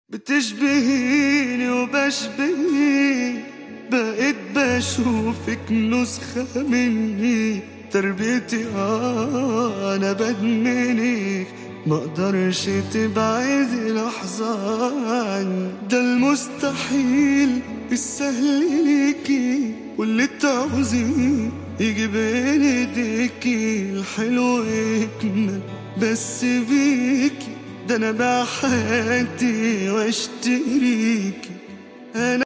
بتشبهيني وبشبهك بقيت بشوفك نسخة مني تربيتي آه أنا بدمنك مقدرش تبعدي لحظة عني ده المستحيل السهل ليكي واللي تعوزيه يجي بين ايديكي الحلو يكمل بس بيكي ده انا بحياتي واشتريكي انا